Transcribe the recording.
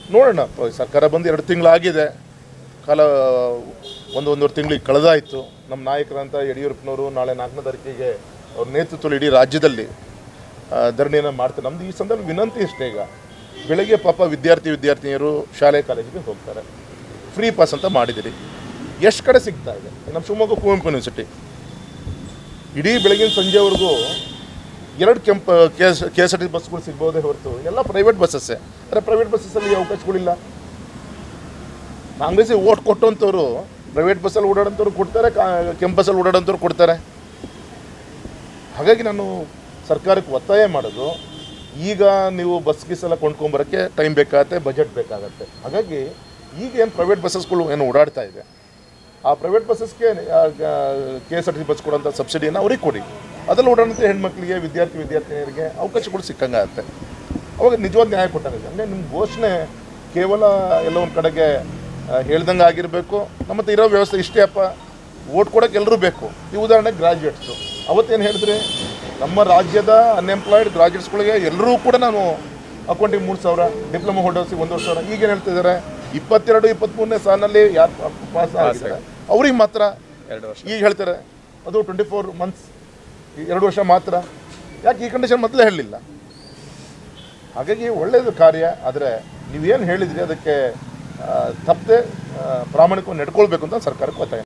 ನೋಡೋಣ ಪ- ಸರ್ಕಾರ ಬಂದು ಎರಡು ತಿಂಗಳಾಗಿದೆ ಕಾಲ ಒಂದು ಒಂದೂವರೆ ತಿಂಗಳಿಗೆ ಕಳೆದಾಯಿತು ನಮ್ಮ ನಾಯಕರಂತ ಯಡಿಯೂರಪ್ಪನವರು ನಾಳೆ ನಾಲ್ಕನೇ ತಾರೀಕಿಗೆ ಅವ್ರ ನೇತೃತ್ವದಲ್ಲಿ ಇಡೀ ರಾಜ್ಯದಲ್ಲಿ ಆ, ಧರಣಿಯನ್ನು ಮಾಡ್ತಾರೆ ನಮ್ದು ಈ ಸಂದರ್ಭ ವಿನಂತಿ ಇಷ್ಟೇ ಈಗ ಬೆಳಗ್ಗೆ ಪಾಪ ವಿದ್ಯಾರ್ಥಿ ವಿದ್ಯಾರ್ಥಿನಿಯರು ಶಾಲೆ ಕಾಲೇಜಿಗೆ ಹೋಗ್ತಾರೆ ಫ್ರೀ ಪಾಸ್ ಅಂತ ಮಾಡಿದಿರಿ ಎಷ್ಟು ಕಡೆ ಸಿಗ್ತಾ ಇದೆ ನಮ್ಮ ಶಿವಮೊಗ್ಗ ಕುವೆಂಪು ಯೂನಿವರ್ಸಿಟಿ ಇಡೀ ಬೆಳಗಿನ ಸಂಜೆವರೆಗೂ ಎರಡು ಕೆಂಪ K S K S R T ಬಸ್ಗಳು ಸಿಗ್ಬೋದೇ ಹೊರತು ಎಲ್ಲ ಪ್ರೈವೇಟ್ ಬಸ್ಸಸ್ಸೇ ಅಂದರೆ ಪ್ರೈವೇಟ್ ಬಸ್ಸಸ್ಸಲ್ಲಿ ಅವಕಾಶಗಳಿಲ್ಲ ಕಾಂಗ್ರೆಸ್ಸಿಗೆ ಓಟ್ ಕೊಟ್ಟಂಥವ್ರು ಪ್ರೈವೇಟ್ ಬಸ್ಸಲ್ಲಿ ಓಡಾಡೋಂಥವ್ರು ಕೊಡ್ತಾರೆ ಕಾ ಕೆಂಪು ಬಸ್ಸಲ್ಲಿ ಓಡಾಡೋಂಥವ್ರು ಕೊಡ್ತಾರೆ ಹಾಗಾಗಿ ನಾನು ಸರ್ಕಾರಕ್ಕೆ ಒತ್ತಾಯ ಮಾಡೋದು ಈಗ ನೀವು ಬಸ್ ಗಿಸ್ ಎಲ್ಲ ಕೊಂಡ್ಕೊಂಬರೋಕ್ಕೆ ಟೈಮ್ ಬೇಕಾಗತ್ತೆ ಬಜೆಟ್ ಬೇಕಾಗತ್ತೆ ಹಾಗಾಗಿ ಈಗ ಏನು ಪ್ರೈವೇಟ್ ಬಸ್ಸಸ್ಗಳು ಏನು ಓಡಾಡ್ತಾ ಇದೆ ಆ ಪ್ರೈವೇಟ್ ಬಸ್ಸಸ್ಗೆ K S R T C bus ಕೊಡೋಂಥ ಸಬ್ಸಿಡಿಯನ್ನು ಅವ್ರಿಗೆ ಕೊಡಿ ಅದ್ರಲ್ಲಿ ಓಡಾಡೋಂಥ ಹೆಣ್ಮಕ್ಳಿಗೆ ವಿದ್ಯಾರ್ಥಿ ವಿದ್ಯಾರ್ಥಿನಿಯರಿಗೆ ಅವಕಾಶಗಳು ಸಿಕ್ಕಂಗಾಗತ್ತೆ ಅವಾಗ ನಿಜವಾದ ನ್ಯಾಯ ಕೊಟ್ಟಾಗುತ್ತೆ ಅಂದರೆ ನಿಮ್ಮ ಘೋಷಣೆ ಕೇವಲ ಎಲ್ಲ ಒಂದು ಕಡೆಗೆ ಹೇಳ್ದಂಗೆ ಆಗಿರಬೇಕು ನಮ್ಮ ಹತ್ರ ಇರೋ ವ್ಯವಸ್ಥೆ ಇಷ್ಟೇ ಅಪ್ಪ ಓಟ್ ಕೊಡೋಕೆ ಎಲ್ಲರೂ ಬೇಕು ಈ ಉದಾಹರಣೆಗೆ ಗ್ರಾಜ್ಯುಯೇಟ್ಸು ಅವತ್ತೇನು ಹೇಳಿದ್ರಿ ನಮ್ಮ ರಾಜ್ಯದ ಅನ್ಎಂಪ್ಲಾಯ್ಡ್ ಗ್ರಾಜ್ಯುಯೇಟ್ಸ್ಗಳಿಗೆ ಎಲ್ಲರೂ ಕೂಡ ನಾನು ಅಕೌಂಟಿಗೆ ಮೂರು ಸಾವಿರ ಡಿಪ್ಲೊಮಾ ಹೋಲ್ಡರ್ಸಿಗೆ ಒಂದೂವರೆ ಸಾವಿರ ಈಗೇನು ಹೇಳ್ತಿದ್ದಾರೆ ಇಪ್ಪತ್ತೆರಡು ಇಪ್ಪತ್ತ್ಮೂರನೇ ಸಾಲಿನಲ್ಲಿ ಯಾರು ಪಾಸ್ ಆಗಿದ್ದಾರೆ ಅವ್ರಿಗೆ ಮಾತ್ರ ಎರಡು ವರ್ಷ ಈಗ ಹೇಳ್ತಾರೆ ಅದು ಟ್ವೆಂಟಿ ಫೋರ್ ಮಂತ್ಸ್ ಎರಡು ವರ್ಷ ಮಾತ್ರ ಯಾಕೆ ಈ ಕಂಡೀಷನ್ ಮೊದಲೇ ಹೇಳಲಿಲ್ಲ ಹಾಗಾಗಿ ಒಳ್ಳೆಯದು ಕಾರ್ಯ ಆದರೆ ನೀವೇನು ಹೇಳಿದ್ರಿ ಅದಕ್ಕೆ ತಪ್ಪದೆ ಪ್ರಾಮಾಣಿಕವಾಗಿ ನಡ್ಕೊಳ್ಬೇಕು ಅಂತ ಸರ್ಕಾರಕ್ಕೆ ಒತ್ತಾಯ